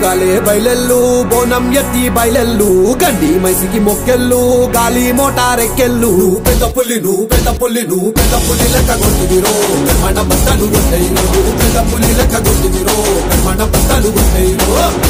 పొద్దుగాలే బయలెల్లు బోనం ఎత్తి బయలెల్లు గండి మైసికి మొక్కెళ్ళు గాలి మోటారెక్కెళ్ళు పెద్ద పుల్లి నువ్వు పెద్ద పుల్లి నువ్వు పెద్ద పుల్లి లెక్క కొట్టిదిరో మన బట్టలు కొట్టేరు పెద్ద పుల్లి లెక్క కొట్టిదిరో మన బట్టలు కొట్టేరు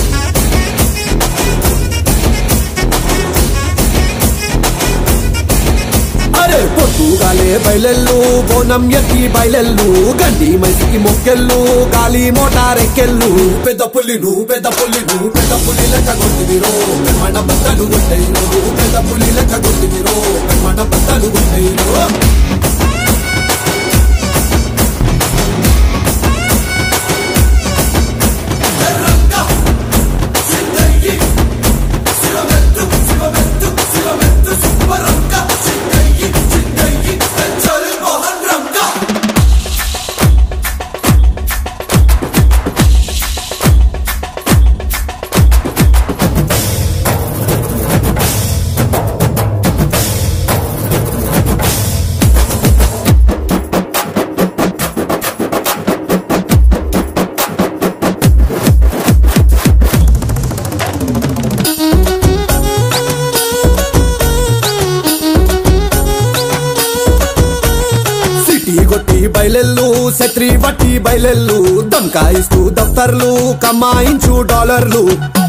అరే పొద్దుగాలే బయలెల్లు బోనం ఎత్తి బయలెల్లు గండి మైసికి మొక్కెళ్ళు గాలి మోటారెక్కెళ్ళు పెద్ద పుల్లి నువ్వు పెద్ద పుల్లి నువ్వు పెద్ద పుల్లి లెక్క కొట్టిదిరో మన బట్టలు కొట్టేరు పెద్ద పుల్లి లెక్క కొట్టిదిరో మన బట్టలు కొట్టేరు సిటీ కొట్టి బయలెల్లు శత్రి వట్టి బయలెల్లు దమ్కాయిస్తూ దఫ్తర్లు కమాయించు డాలర్లు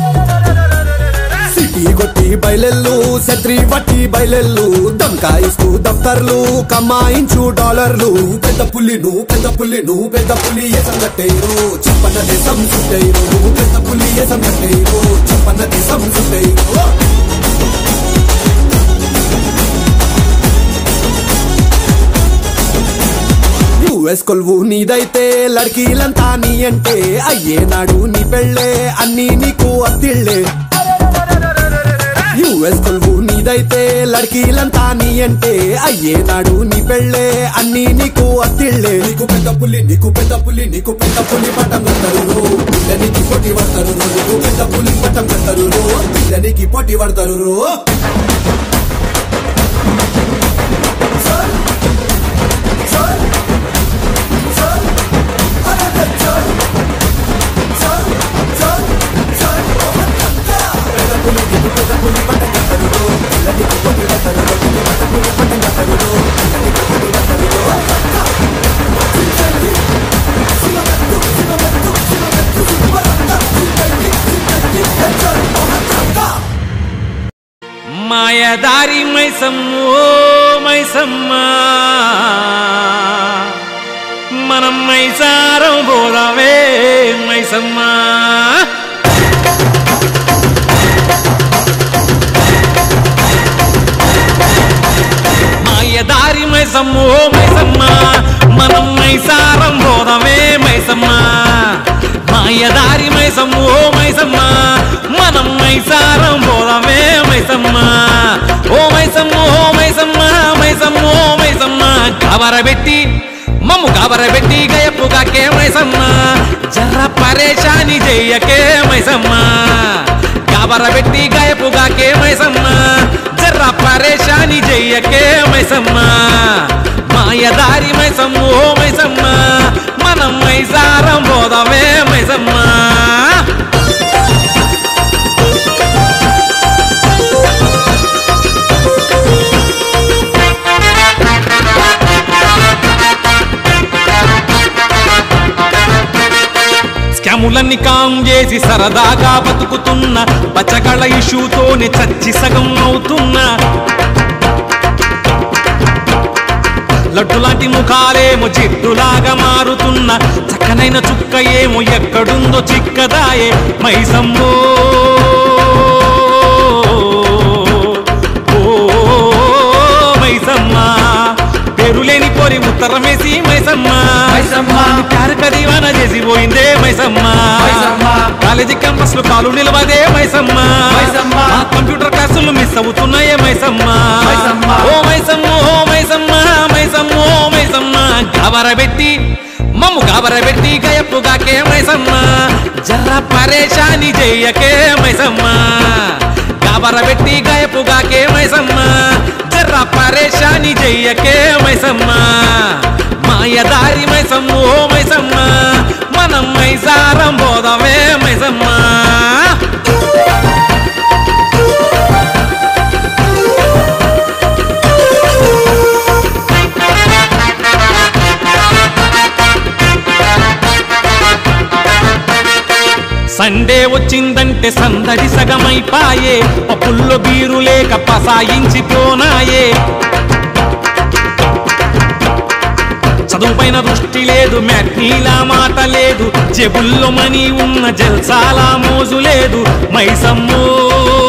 సిటీ కొట్టి బయలెల్లు శత్రి వట్టి బయలెల్లు దమ్కాయిస్తూ దఫ్తర్లు కమాయించు డాలర్లు పెద్ద పుల్లి నువ్వు పెద్ద పుల్లి నువ్వు పెద్ద పుల్లి ఏసం కట్టేరు చెప్పన్న దేశం చుట్టేరు నువ్వు పెద్ద పుల్లి ఏసం కట్టేరు చెప్పన్న దేశం చుట్టేరు యుఎస్ కొలువు నీదైతే లడ్కీలంతా నీ అంటే అయ్యే నాడు నీ పెళ్ళే అన్నీ నీకు అత్తిళ్ళే యుఎస్ కొలువు నీదైతే లడ్కీలంతా నీ అంటే అయ్యే నాడు నీ పెళ్ళే అన్నీ నీకు అత్తిళ్ళే నీకు పెద్ద పులి నీకు పెద్ద పులి నీకు పెద్ద పులి పట్టం కట్టరు పిల్లనికి పోటీ పడతారు నీకు పెద్ద పులి పట్టం కట్టరు పిల్లనికి పోటీ పడతారు మాయదారి మైసమ్మో మైసమ్మ మనం మైసారం పోదామే మైసమ్మ మాయదారి మైసమ్మో మైసమ్మ మనం మైసారం పోదామే మైసమ్మ మాయదారి మైసమ్మో మైసమ్మ మనం మైసారం పోదామే మైసమ్మ ఓ మైసమ్మ ఓ మైసమ్మ మైసమ్మ ఓ మైసమ్మ కవరబెట్టి మమ్ము కవరబెట్టి గయప్పుగాకే మైసమ్మ జర్ర పరేషాని చెయ్యకే మైసమ్మ కవరబెట్టి గయపుగాకే మైసమ్మ జర్ర పరేషాని చెయ్యకే మైసమ్మ మాయదారి మైసమ్మ ఓ మైసమ్మ మనం మైసారం పోదామే మైసమ్మ స్కాములన్నీ కాం చేసి సరదాగా బతుకుతున్న పచ్చగళ్ళ ఇష్యూతోనే చచ్చి సగం అవుతున్నా లడ్డు లాంటి ముఖాలేమో జిడ్డులాగా మారుతున్న చక్కనైన చుక్క ఏమో ఎక్కడుందో చిక్కదాయే మైసమ్మో ఓ మైసమ్మ పేరులేని పోరి ఉత్తరమేసి మైసమ్మ మైసమ్మ. ప్యారు కదీవాన చేసి పోయిందే మైసమ్మ మైసమ్మ. కాలేజీ క్యాంపస్ లో కాలు నిలవదే మైసమ్మ మైసమ్మ. ఆ కంప్యూటర్ క్లాసులు మిస్ అవుతున్నాయే మైసమ్మ మైసమ్మ. ఓ మైసమ్మ ఓ మైసమ్మ మైసమ్మ ఓ మైసమ్మ గాబరబెట్టి మమ్ము గాబరబెట్టి గయప్పుగాకే మైసమ్మ జర్ర పరేషాని చెయ్యకే మైసమ్మ గాబరబెట్టి గయప్పుగాకే మైసమ్మ జర్ర పరేషాని చెయ్యకే మైసమ్మ మాయదారి మైసమ్మ ఓ మైసమ్మ మన మనం మైసారం పోదవే మైసమ్మ సండే వచ్చిందంటే సందడి సగమైపాయే పప్పుల్లో బీరు లేక పసాయించిపోనాయే చదువుపైన దృష్టి లేదు మ్యాట్నీలా మాట లేదు జేబుల్లో మనీ ఉన్న జల్సాలా మోజు లేదు మైసమ్మో